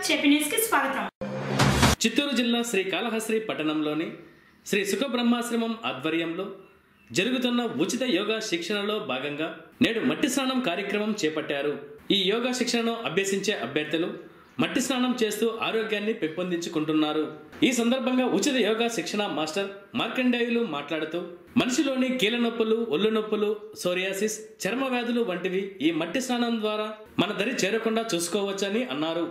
చెప్పి న్యూస్ కి స్వాగతం చిత్తూరు జిల్లా శ్రీకాళహస్తి పట్టణంలోని శ్రీ సుఖబ్రహ్మాశ్రమం ఆధ్వర్యంలో జరుగుతున్న ఉచిత యోగా శిక్షణలో భాగంగా నేడు మట్టి స్నానం కార్యక్రమం చేపట్టారు ఈ యోగా శిక్షణను అభ్యసించే అభ్యర్థులు మట్టి స్నానం చేస్తూ ఆరోగ్యాన్ని పెంపొందించుకుంటున్నారు ఈ సందర్భంగా ఉచిత యోగా శిక్షణ మాస్టర్ మార్కండేయులు మాట్లాడుతూ మనిషిలోని కీళ్ళ నొప్పులు ఒళ్ళు నొప్పులు సోరియాసిస్ చర్మ వ్యాధులు వంటివి ఈ మట్టి స్నానం ద్వారా మన దరి చేరకుండా చూసుకోవచ్చని అన్నారు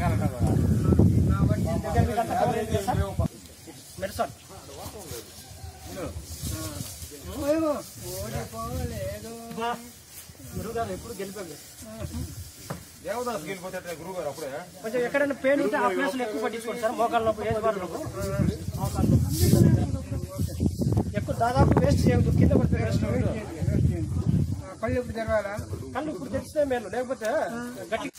దేవదాస్ గెలిపోతే గురుగారు అప్పుడే కొంచెం ఎక్కడైనా పెయిన్ ఉంటే ఆ ప్లేస్లో ఎక్కువ పట్టించుకోండి సార్ మోకాళ్ళ నొప్పి ఏజ్ బార్ నొప్పి మోకాళ్ళ నొప్పి ఎక్కువ దాదాపు వేస్ట్ చేయవద్దు కింద పడితే వేస్ట్ కళ్ళు ఇప్పుడు తెరవాలా కళ్ళు ఇప్పుడు తెచ్చితే మేలు లేకపోతే గట్టి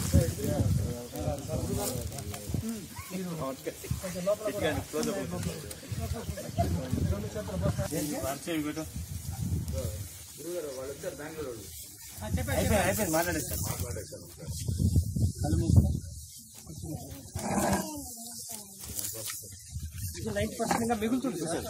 అయిపోయింది మాట్లాడేస్తాను నైన్టీ పర్సెంట్ ఇంకా మిగులుతుంది సార్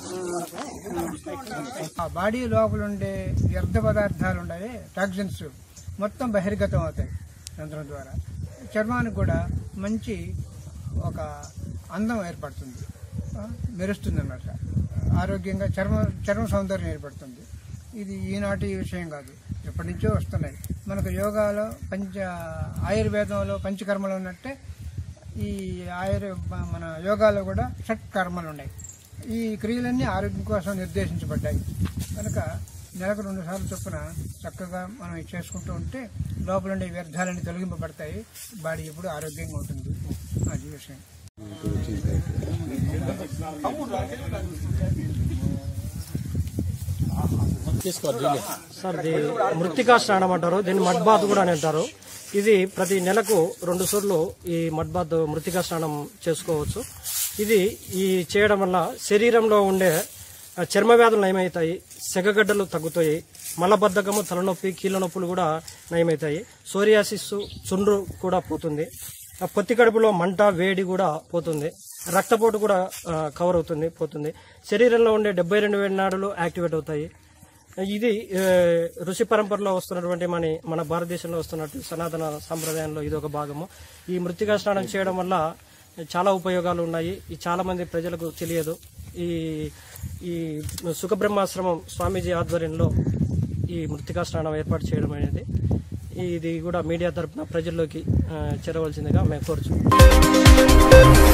ఆ బాడీ లోపల ఉండే వ్యర్థ పదార్థాలు ఉన్నాయి టాక్సిన్స్ మొత్తం బహిర్గతం అవుతాయి యంత్రం ద్వారా చర్మానికి కూడా మంచి ఒక అందం ఏర్పడుతుంది ఆ, మెరుస్తుంది అన్నమాట ఆరోగ్యంగా చర్మ చర్మ సౌందర్యం ఏర్పడుతుంది ఇది ఈనాటి విషయం కాదు ఎప్పటి నుంచో వస్తున్నాయి మనకు యోగాలో పంచ ఆయుర్వేదంలో పంచకర్మలు ఉన్నట్టే ఈ ఆయుర్ మన యోగాలో కూడా షట్ కర్మలు ఉన్నాయి ఈ క్రియలన్నీ ఆరోగ్యం కోసం నిర్దేశించబడ్డాయి కనుక నెలకు రెండు సార్లు చొప్పున చక్కగా మనం ఇది చేసుకుంటూ ఉంటే లోపల ఉండే వ్యర్థాలన్నీ తొలగింపబడతాయి బాడీ ఎప్పుడు ఆరోగ్యంగా ఉంటుంది అది విషయం సార్ ఇది మృతికా స్నానం అంటారు దీన్ని మడ్ బాత్ కూడా అని అంటారు ఇది ప్రతి నెలకు రెండు సార్లు ఈ మడ్ బాత్ మృతికా స్నానం చేసుకోవచ్చు ఇది ఈ చేయడం వల్ల శరీరంలో ఉండే ఆ, చర్మ వ్యాధులు నయమవుతాయి సెగగడ్డలు తగ్గుతాయి మలబద్ధకము తలనొప్పి కీళ్ళ నొప్పులు కూడా నయమవుతాయి సోరియాసిస్ చుండ్రు కూడా పోతుంది ఆ పొత్తి కడుపులో మంట వేడి కూడా పోతుంది రక్తపోటు కూడా ఆ, కవర్ అవుతుంది పోతుంది శరీరంలో ఉండే డెబ్బై రెండు వేడి నాడులు యాక్టివేట్ అవుతాయి ఇది ఏ, ఋషి పరంపరలో వస్తున్నటువంటి మన మన భారతదేశంలో వస్తున్నట్టు సనాతన సాంప్రదాయంలో ఇది ఒక భాగము ఈ మృతికా స్నానం చేయడం వల్ల చాలా ఉపయోగాలు ఉన్నాయి ఈ చాలా మంది ప్రజలకు తెలియదు ఈ ఈ సుఖబ్రహ్మాశ్రమం స్వామీజీ ఆధ్వర్యంలో ఈ మృతికా స్నానం ఏర్పాటు చేయడం అనేది ఇది కూడా మీడియా తరపున ప్రజల్లోకి ఆ, చేరవలసిందిగా మేము కోరుచున్నాం